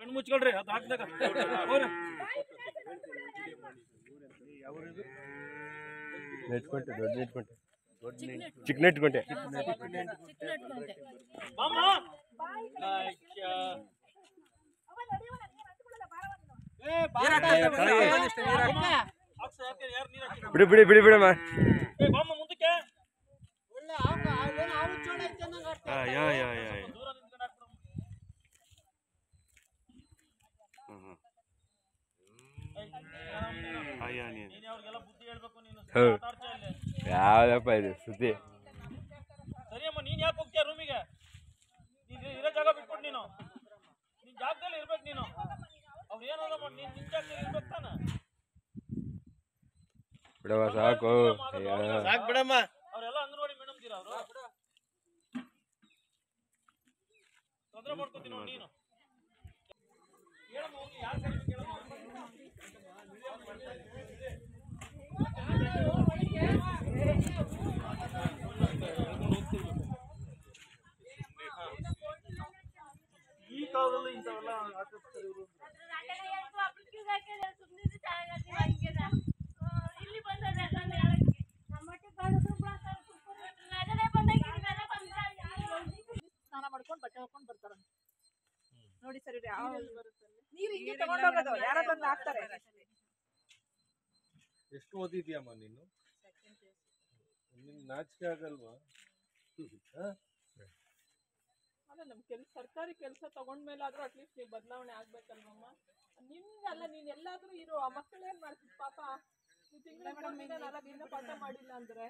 ಕಣ್ಣು ಮುಚ್ಕೊಳ್ರಿ ಅದು ಹಾಕ್ದಾಗ ಹೋಗ್ರಿ. ನೆಟ್ಕೊಂಟೆ ದೊಡ್ಡ ನೆಟ್ಕೊಂಟೆ ಚಿಕ್ಕ ನೆಟ್ಕೊಂಟೆ ಮಾಮ ಆಯ್ತಾ. ಹಾಕ್ಸ, ಯಾಕೆ ಯಾರು ನೀರ್ ಹಾಕಿದ್ರು? ಬಿಡಿ ಬಿಡಿ ಬಿಡಿ ಬಿಡಮ್ಮ ಏ, ಬಾಮ್ಮ ಮುಂದಕ್ಕೆ ಆ, ಯಾ ಯಾ ಯಾ ಯಾ. ದೂರ ನಿಂತ್ಕೊಂಡು ಹಾಕ್ಬಿಡು. ಹ್ಮ್, ಹ್ಮ್. ಏಯ್, ಆ, ಯಾ ನೀನು ನೀನೇ ಅವ್ರಿಗೆಲ್ಲ ಬುದ್ಧಿ ಹೇಳ್ಬೇಕು ನೀನು ಹೌದು. ಆಟ ಆಡ್ತೀಯ ಅಲ್ಲಿ. ಯಾವ್ದಪ್ಪ ಇದು ಸುದ್ದಿ ಸರಿ ಅಮ್ಮ ನೀನ್ ಯಾಕೆ ಹೋಗ್ತೀಯ ರೂಮಿಗೆ ನೀನ್ ಇರೋ ಜಾಗ ಬಿಟ್ಬಿಟ್ಟು ನೀನು ನಿನ್ ಜಾಗದಲ್ಲಿ ಇರ್ಬೇಕು ನೀನು ಅವ್ರು ಏನಾದ್ರು ಮಾಡಿ ನೀನ್ ನಿನ್ ಜಾಗದಲ್ಲಿ ಇರ್ಬೇಕು ತಾನೆ ಬಿಡವ ಸಾಕು ಅಯ್ಯೋ. ಅವರೆಲ್ಲ ಅಂಗನವಾಡಿ ಮೇಡಮ್ ತೀರ ಅವರು ತೊಂದರೆ ಮಾಡ್ಕೊತೀನಿ ನೋಡಿ ನೀನು ಹೇಳಮ್ಮ ಹೋಗಿ ಯಾರು ಕರೀಬೇಕು ಹೇಳಮ್ಮ ಈ ಕಾಲದಲ್ಲಿ ಇಂಥವೆಲ್ಲ ಆಚರಿಸ್ತಾರೆ ಇವರು ಸ್ನಾನ ಮಾಡ್ಕೊಂಡು ಬಟ್ಟೆ ಹಾಕೊಂಡು ಬರ್ತಾರ ನೋಡಿ ಸರಿ ಯಾವ ನೀರು ಹಿಂಗೆ ತಗೊಂಡೋಗೋದು ಯಾರ ಬಂದು ಹಾಕ್ತಾರೆ ಎಷ್ಟು ಓದಿದ್ಯಮ್ಮ ನೀನು ನಿನ್ ನಾಚಿಕೆ ಆಗಲ್ವಾ ಅಲ್ಲ ನಮ್ ಕೆಲ್ಸ ಸರ್ಕಾರಿ ಕೆಲಸ ತಗೊಂಡ್ಮೇಲಾದ್ರೂ ಅಟ್ಲೀಸ್ಟ್ ನೀವು ಬದಲಾವಣೆ ಆಗ್ಬೇಕಲ್ವಮ್ಮ ನಿಮ್ಗಲ್ಲ ನೀನ್ ಎಲ್ಲಾದ್ರೂ ಇರೋ ಆ ಮಕ್ಕಳು ಏನ್ ಮಾಡ್ತಿದ್ ಪಾಪ ನೀವು ತಿಂಗಳ ನಾಲ್ಕು ದಿನ ಪಾಠ ಮಾಡಿಲ್ಲ ಅಂದ್ರೆ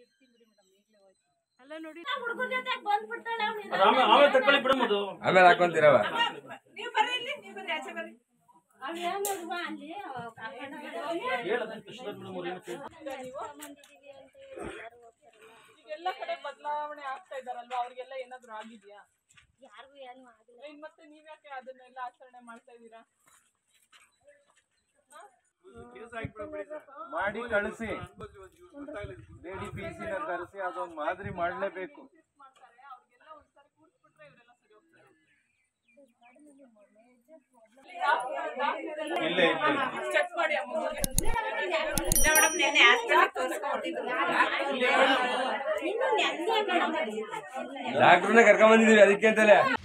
ಅಲ್ಲ ನೋಡಿ ಆಮೇಲೆ ಆಮೇಲೆ ತಕೊಳ್ಳಿ ಬಿಡಮ್ಮದು ಆಮೇಲೆ ಹಾಕೊಂತೀರವ ನೀವು ಬರ್ರಿ ಇಲ್ಲಿ ನೀವು ಬರ್ರಿ ಆಚೆ ಬರ್ರಿ ಹೇಳದಂತ ಶುಗರ್ ಮೇಡಮ್ ಅವ್ರು ಏನಕ್ಕೆ ಈಗ ಎಲ್ಲ ಕಡೆ ಬದಲಾವಣೆ ಆಗ್ತಾ ಇದಾರಲ್ವಾ ಅವ್ರಿಗೆಲ್ಲ ಏನಾದ್ರು ಆಗಿದ್ಯಾ ಏನ್ ಮತ್ತೆ ನೀವ್ಯಾಕೆ ಅದನ್ನೆಲ್ಲ ಆಚರಣೆ ಮಾಡ್ತಾ ಇದೀರಾ ಮಾಡಿ ಕಳಿಸಿ ಲೇಡಿ ಪಿ ನ ಕರೆಸಿ ಅದೊಂದು ಮಾದರಿ ಮಾಡ್ಲೇಬೇಕು ಮಾಡ್ತಾರೆ ಅವ್ರಿಗೆಲ್ಲ ಒಂದ್ಸರಿ ಕೂರ್ಸ್ಬಿಟ್ರೆ ಇವರೆಲ್ಲ ಸರಿ ಹೋಗ್ತಾರೆ ಇಲ್ಲೇ ಚೆಕ್ ಮಾಡಿ ಅಮ್ಮಂಗೆ. ಡಾಕ್ಟ್ರನ್ನ ಕರ್ಕೊಂಡ್ ಬಂದಿದೀವಿ ಅದಕ್ಕೆ ಅಂತಲೇ